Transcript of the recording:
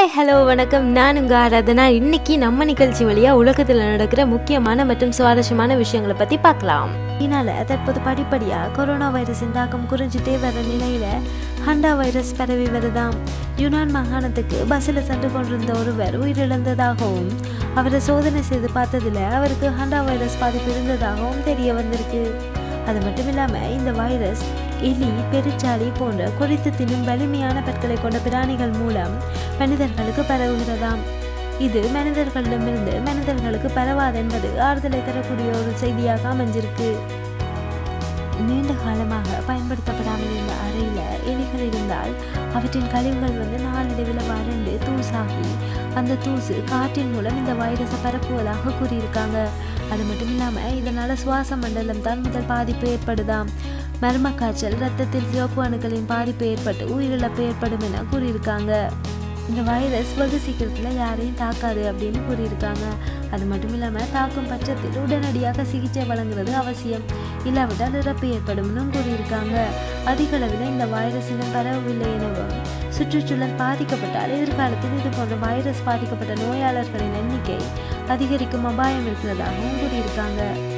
hi hello வணக்கம் நான் உங்கள் ஆராதனா இன்னைக்கு நம்ம நிகழ்ச்சி வழியாக உலகத்தில் நடக்கிற முக்கியமான மற்றும் சுவாரஸ்யமான விஷயங்களை பற்றி பார்க்கலாம் இதனால் தற்போது படிப்படியாக கொரோனா வைரஸின் தாக்கம் குறைஞ்சிட்டே வர நிலையில் ஹண்டா வைரஸ் பரவி வருதாம் யுனான் மாகாணத்துக்கு பஸ்ஸில் சென்று கொண்டிருந்த ஒருவர் உயிரிழந்ததாகவும் அவரை சோதனை செய்து பார்த்ததில் அவருக்கு ஹண்டா வைரஸ் பாதிப்பு இருந்ததாகவும் தெரிய வந்திருக்கு அது மட்டும் இல்லாமல் இந்த வைரஸ் எலி பெருச்சாளி போன்ற கொறித்து தின்னும் வலிமையான பற்களை கொண்ட பிராணிகள் மூலம் மனிதர்களுக்கு பரவுகிறதாம் இது மனிதர்களிடமிருந்து மனிதர்களுக்கு பரவாது என்பது ஆறுதலை தரக்கூடிய ஒரு செய்தியாக அமைஞ்சிருக்கு நீண்ட காலமாக பயன்படுத்தப்படாமல் இருந்த அறையில் எலிகள் இருந்தால் அவற்றின் கழிவுகள் வந்து நாளடைவில் வறண்டு தூசாகி அந்த தூசு காற்றின் மூலம் இந்த வைரஸை பரப்புவதாக கூறியிருக்காங்க அது மட்டும் இல்லாமல் இதனால் சுவாச மண்டலம் தான் முதல் பாதிப்பு ஏற்படுதாம் மர்ம காய்ச்சல் ரத்தத்தில் சிவப்பு அணுக்களின் பாதிப்பு ஏற்பட்டு உயிரிழப்பு ஏற்படும் என கூறியிருக்காங்க இந்த வைரஸ் வெகு சீக்கிரத்தில் யாரையும் தாக்காது அப்படின்னு கூறியிருக்காங்க அது மட்டும் இல்லாமல் தாக்கும் பட்சத்தில் உடனடியாக சிகிச்சை வழங்குறது அவசியம் இல்லாவிட்டால் இறப்பு ஏற்படும்னு கூறியிருக்காங்க அதிக அளவில் இந்த வைரஸ் இனம் பரவவில்லை எனவும் சுற்றுச்சூழல் பாதிக்கப்பட்டால் எதிர்காலத்தில் இது போன்ற வைரஸ் பாதிக்கப்பட்ட நோயாளர்களின் எண்ணிக்கை அதிகரிக்கும் அபாயம் இருக்கிறதாகவும் கூறியிருக்காங்க